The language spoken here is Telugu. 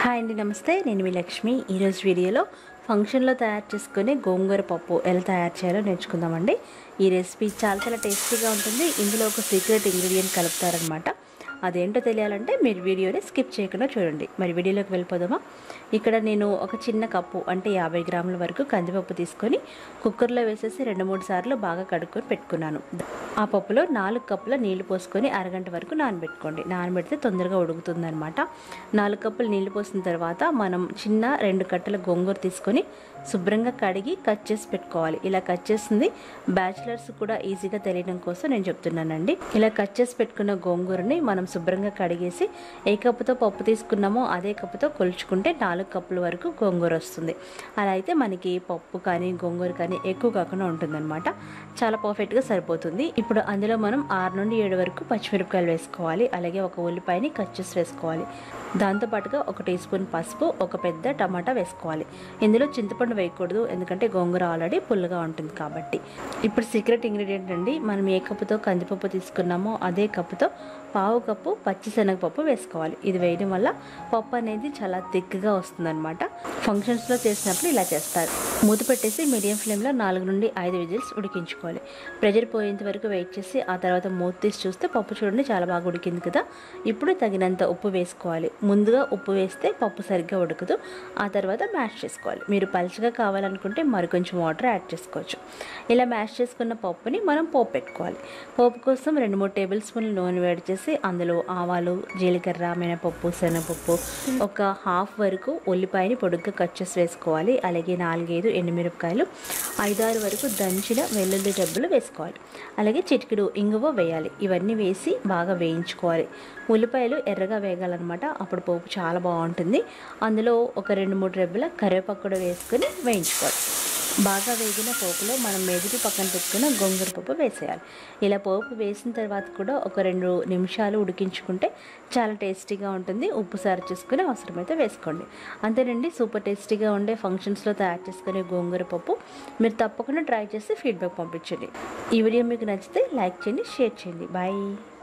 హాయ్ అండి నమస్తే నేను మీ లక్ష్మి ఈరోజు వీడియోలో ఫంక్షన్లో తయారు చేసుకునే గోంగూర పప్పు ఎలా తయారు చేయాలో నేర్చుకుందామండి ఈ రెసిపీ చాలా చాలా టేస్టీగా ఉంటుంది ఇందులో ఒక సీక్రెట్ ఇంగ్రీడియంట్ కలుపుతారనమాట అదేంటో తెలియాలంటే మీరు వీడియోని స్కిప్ చేయకుండా చూడండి మరి వీడియోలోకి వెళ్ళిపోదామా ఇక్కడ నేను ఒక చిన్న కప్పు అంటే యాభై గ్రాముల వరకు కందిపప్పు తీసుకొని కుక్కర్లో వేసేసి రెండు మూడు సార్లు బాగా కడుక్కొని పెట్టుకున్నాను ఆ పప్పులో నాలుగు కప్పుల నీళ్లు పోసుకొని అరగంట వరకు నానబెట్టుకోండి నానబెడితే తొందరగా ఉడుకుతుంది అనమాట నాలుగు కప్పులు నీళ్లు పోసిన తర్వాత మనం చిన్న రెండు కట్టల గోంగూర తీసుకొని శుభ్రంగా కడిగి కట్ చేసి పెట్టుకోవాలి ఇలా కట్ చేసింది బ్యాచిలర్స్ కూడా ఈజీగా తెలియడం కోసం నేను చెప్తున్నానండి ఇలా కట్ చేసి పెట్టుకున్న గోంగూరని మనం శుభ్రంగా కడిగేసి ఏ కప్పుతో పప్పు తీసుకున్నామో అదే కప్పుతో కొలుచుకుంటే నాలుగు కప్పుల వరకు గోంగూర వస్తుంది అలా అయితే మనకి పప్పు కానీ గోంగూర కానీ ఎక్కువ కాకుండా ఉంటుందన్నమాట చాలా పర్ఫెక్ట్గా సరిపోతుంది ఇప్పుడు అందులో మనం ఆరు నుండి ఏడు వరకు పచ్చిమిరపకాయలు వేసుకోవాలి అలాగే ఒక ఉల్లిపాయని కట్ చేసి వేసుకోవాలి దాంతోపాటుగా ఒక టీ స్పూన్ పసుపు ఒక పెద్ద టమాటా వేసుకోవాలి ఇందులో చింతపండు వేయకూడదు ఎందుకంటే గోంగూర ఆల్రెడీ పుల్లగా ఉంటుంది కాబట్టి ఇప్పుడు సీక్రెట్ ఇంగ్రీడియంట్ అండి మనం ఏ కప్పుతో కందిపప్పు తీసుకున్నామో అదే కప్పుతో పావు కప్పు పచ్చిశనగపప్పు వేసుకోవాలి ఇది వేయడం వల్ల పప్పు అనేది చాలా థిక్గా వస్తుందన్నమాట ఫంక్షన్స్లో చేసినప్పుడు ఇలా చేస్తారు మూత పెట్టేసి మీడియం ఫ్లేమ్లో నాలుగు నుండి ఐదు విజిల్స్ ఉడికించుకోవాలి ప్రెషర్ పోయేంత వరకు వెయిట్ చేసి ఆ తర్వాత మూత తీసి చూస్తే పప్పు చూడండి చాలా బాగా ఉడికింది కదా ఇప్పుడు తగినంత ఉప్పు వేసుకోవాలి ముందుగా ఉప్పు వేస్తే పప్పు సరిగ్గా ఉడకదు ఆ తర్వాత మ్యాష్ చేసుకోవాలి మీరు పలుచగా కావాలనుకుంటే మరికొంచెం వాటర్ యాడ్ చేసుకోవచ్చు ఇలా మ్యాష్ చేసుకున్న పప్పుని మనం పోపు పెట్టుకోవాలి పోపు కోసం రెండు మూడు టేబుల్ స్పూన్లు నూనె వేడి చేసి అందులో ఆవాలు జీలకర్ర మినపప్పు శనగపప్పు ఒక హాఫ్ వరకు ఉల్లిపాయని పొడుగ్గా కట్ చేసి వేసుకోవాలి అలాగే నాలుగైదు ఎండుమిరపకాయలు ఐదారు వరకు దంచిన వెల్లుల్లి డబ్బులు వేసుకోవాలి అలాగే చిటికెడు ఇంగువ వేయాలి ఇవన్నీ వేసి బాగా వేయించుకోవాలి ఉల్లిపాయలు ఎర్రగా వేగాలన్నమాట అప్పుడు పోపు చాలా బాగుంటుంది అందులో ఒక రెండు మూడు రెబ్బల కరివేపాకు కూడా వేసుకొని వేయించుకోవాలి బాగా వేగిన పోపులో మనం మెదిపి పక్కన పెట్టుకున్న గోంగూర పప్పు వేసేయాలి ఇలా పోపు వేసిన తర్వాత కూడా ఒక రెండు నిమిషాలు ఉడికించుకుంటే చాలా టేస్టీగా ఉంటుంది ఉప్పు సారు చేసుకుని అవసరమైతే వేసుకోండి అంతేనండి సూపర్ టేస్టీగా ఉండే ఫంక్షన్స్లో తయారు చేసుకునే గోంగూర పప్పు మీరు తప్పకుండా ట్రై చేసి ఫీడ్బ్యాక్ పంపించండి ఈ వీడియో మీకు నచ్చితే లైక్ చేయండి షేర్ చేయండి బాయ్